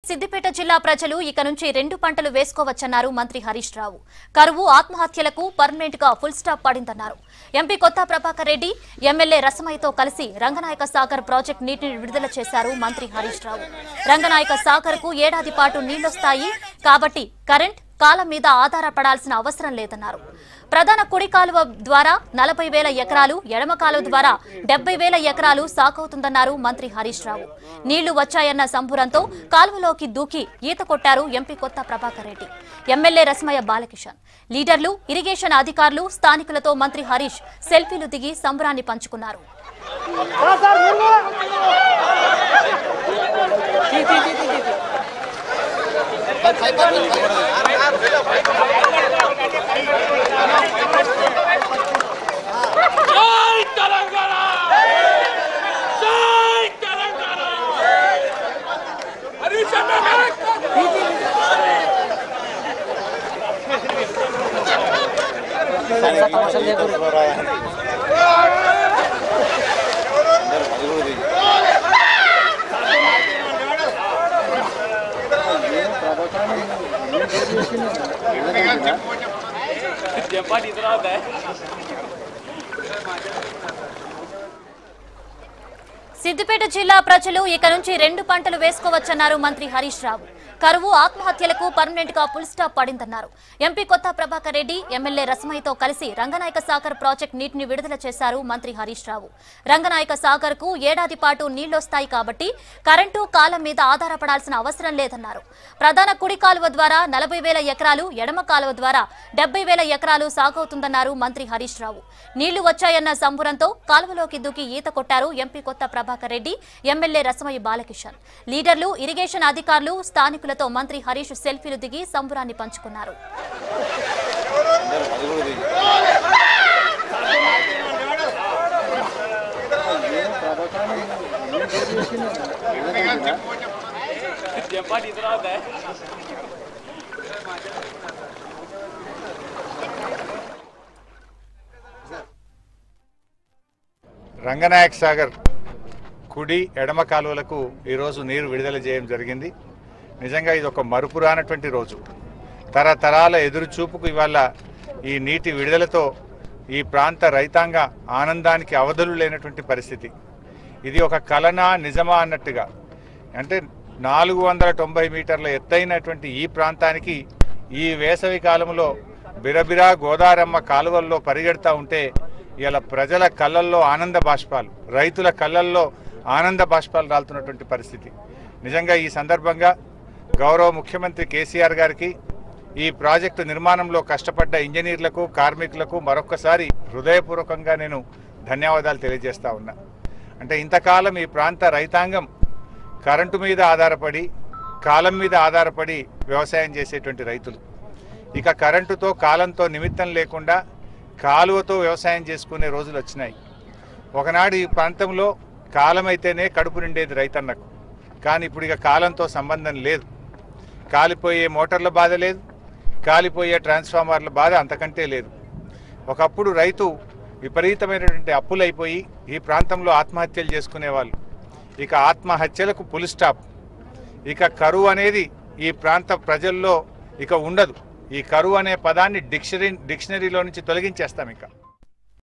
సిద్దిపేట జిల్లా ప్రజలు ఇక నుంచి రెండు పంటలు వేసుకోవచ్చన్నారు మంత్రి హరీష్ రావు కరువు ఆత్మహత్యలకు పర్మనెంట్ గా full stop పడిందన్నారు MP Kotha Prabhakar Reddy MLA రసమయ్యతో కలిసి రంగనాయక సాగర్ ప్రాజెక్టు నీటిని విడుదల చేశారు మంత్రి హరీష్ రావు రంగనాయక సాగర్ కు ఏడాది పాటు నీళ్లొస్తాయి కాబట్టి కరెంట్ కాలం మీద ఆధారపడాల్సిన అవసరం లేదన్నారు ప్రధాన కుడి కాలువ ద్వారా నలభై వేల ఎకరాలు ఎడమ కాలువ ద్వారా డెబ్బై వేల ఎకరాలు సాగవుతుందన్నారు మంత్రి హరీష్ రావు నీళ్లు వచ్చాయన్న సంబురంతో కాలువలోకి దూకి ఈత కొట్టారు ఎంపీ కొత్త ప్రభాకర్ రెడ్డి ఎమ్మెల్యే రస్మయ్య బాలకిషన్ లీడర్లు ఇరిగేషన్ అధికారులు స్థానికులతో మంత్రి హరీష్ సెల్ఫీలు దిగి సంబరాన్ని పంచుకున్నారు జై తెలంగాణ జై తెలంగాణ హరీష్ అన్న నాయకత్వం. సిద్దిపేట జిల్లా ప్రజలు ఇక నుంచి రెండు పంటలు వేసుకోవచ్చన్నారు మంత్రి హరీష్ రావు కరువు ఆత్మహత్యలకు పర్మనెంట్ గా full stop పడిందన్నారు MP Kotha Prabhakar Reddy MLA రసమయ్యతో కలిసి రంగనాయక సాగర్ ప్రాజెక్టు నీటిని విడుదల చేశారు మంత్రి హరీష్ రావు రంగనాయక సాగర్ కు ఏడాది పాటు నీళ్లొస్తాయి కాబట్టి కరెంటు కాలం మీద ఆధారపడాల్సిన అవసరం లేదన్నారు ప్రధాన కుడి కాలువ ద్వారా నలభై వేల ఎకరాలు ఎడమ కాలువ ద్వారా డెబ్బై వేల ఎకరాలు సాగవుతుందన్నారు మంత్రి హరీష్ రావు నీళ్లు వచ్చాయన్న సంబురంతో కాలువలోకి దూకి ఈత కొట్టారు ఎంపీ కొత్త ప్రభాకర్ రెడ్డి ఎమ్మెల్యే రసమయ్య బాలకిషన్ లీడర్లు ఇరిగేషన్ అధికారులు స్థానికులతో మంత్రి హరీష్ సెల్ఫీలు దిగి సంబురాన్ని పంచుకున్నారు రంగనాయక్ సాగర్ కుడి ఎడమ కాలువలకు ఈరోజు నీరు విడుదల చేయడం జరిగింది నిజంగా ఇది ఒక మరుపురానటువంటి రోజు తరతరాల ఎదురు చూపుకు ఇవాళ ఈ నీటి విడుదలతో ఈ ప్రాంత రైతాంగ ఆనందానికి అవధులు లేనటువంటి పరిస్థితి ఇది ఒక కలనా నిజమా అన్నట్టుగా అంటే నాలుగు వందల తొంభై మీటర్ల ఎత్తైనటువంటి ఈ ప్రాంతానికి ఈ వేసవి కాలంలో బిరబిరా గోదారమ్మ కాలువల్లో పరిగెడతా ఉంటే ఇలా ప్రజల కళ్ళల్లో ఆనంద బాష్పాలు రైతుల కళ్ళల్లో ఆనంద బాష్పాలు రాలుతున్నటువంటి పరిస్థితి నిజంగా ఈ సందర్భంగా గౌరవ ముఖ్యమంత్రి కేసీఆర్ గారికి ఈ ప్రాజెక్టు నిర్మాణంలో కష్టపడ్డ ఇంజనీర్లకు కార్మికులకు మరొక్కసారి హృదయపూర్వకంగా నేను ధన్యవాదాలు తెలియజేస్తా ఉన్నా అంటే ఇంతకాలం ఈ ప్రాంత రైతాంగం కరెంటు మీద ఆధారపడి కాలం మీద ఆధారపడి వ్యవసాయం చేసేటువంటి రైతులు ఇక కరెంటుతో కాలంతో నిమిత్తం లేకుండా కాలువతో వ్యవసాయం చేసుకునే రోజులు వచ్చినాయి ఒకనాడు ఈ ప్రాంతంలో కాలం అయితేనే కడుపు నిండేది రైతన్నకు కానీ ఇప్పుడు ఇక కాలంతో సంబంధం లేదు కాలిపోయే మోటార్ల బాధ లేదు కాలిపోయే ట్రాన్స్ఫార్మర్ల బాధ అంతకంటే లేదు ఒకప్పుడు రైతు విపరీతమైనటువంటి అప్పులైపోయి ఈ ప్రాంతంలో ఆత్మహత్యలు చేసుకునేవాళ్ళు ఇక ఆత్మహత్యలకు పులి స్టాప్ ఇక కరువు అనేది ఈ ప్రాంత ప్రజల్లో ఇక ఉండదు ఈ కరువు అనే పదాన్ని డిక్షనరీ డిక్షనరీలో నుంచి తొలగించేస్తాం ఇక